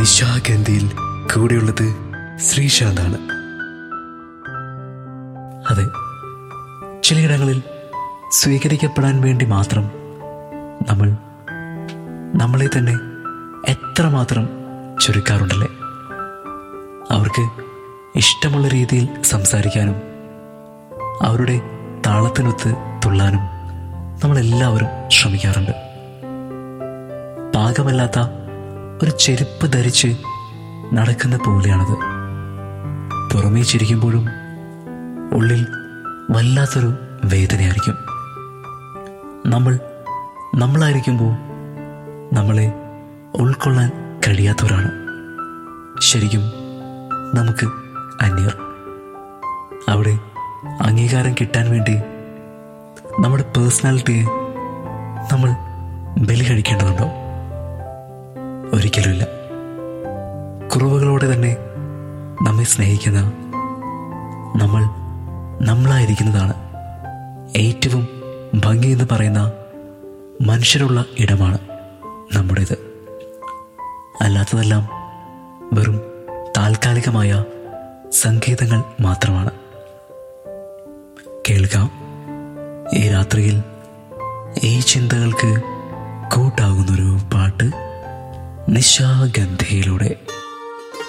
നിശാഗന്ധിയിൽ കൂടെയുള്ളത് ശ്രീശാന്താണ് അതെ ചിലയിടങ്ങളിൽ സ്വീകരിക്കപ്പെടാൻ വേണ്ടി മാത്രം നമ്മൾ നമ്മളെ തന്നെ എത്രമാത്രം ചുരുക്കാറുണ്ടല്ലേ അവർക്ക് ഇഷ്ടമുള്ള രീതിയിൽ സംസാരിക്കാനും അവരുടെ താളത്തിനൊത്ത് തുള്ളാനും നമ്മളെല്ലാവരും ശ്രമിക്കാറുണ്ട് പാകമല്ലാത്ത ഒരു ചെരുപ്പ് ധരിച്ച് നടക്കുന്ന പോലെയാണത് പുറമേ ചിരിക്കുമ്പോഴും ഉള്ളിൽ വല്ലാത്തൊരു വേദനയായിരിക്കും നമ്മൾ നമ്മളായിരിക്കുമ്പോൾ നമ്മളെ ഉൾക്കൊള്ളാൻ കഴിയാത്തവരാണ് ശരിക്കും നമുക്ക് അന്യർ അവിടെ അംഗീകാരം കിട്ടാൻ വേണ്ടി നമ്മുടെ പേഴ്സണാലിറ്റിയെ നമ്മൾ ബലി കഴിക്കേണ്ടതുണ്ടോ ഒരിക്കലുമില്ല കുറവുകളോടെ തന്നെ നമ്മെ സ്നേഹിക്കുന്ന നമ്മൾ നമ്മളായിരിക്കുന്നതാണ് ഏറ്റവും ഭംഗിയെന്ന് പറയുന്ന മനുഷ്യരുള്ള ഇടമാണ് നമ്മുടേത് അല്ലാത്തതെല്ലാം വെറും താൽക്കാലികമായ സംഗീതങ്ങൾ മാത്രമാണ് കേൾക്കാം ഈ രാത്രിയിൽ ഈ ചിന്തകൾക്ക് കൂട്ടാകുന്നൊരു പാട്ട് നിശാഗന്ധിയിലൂടെ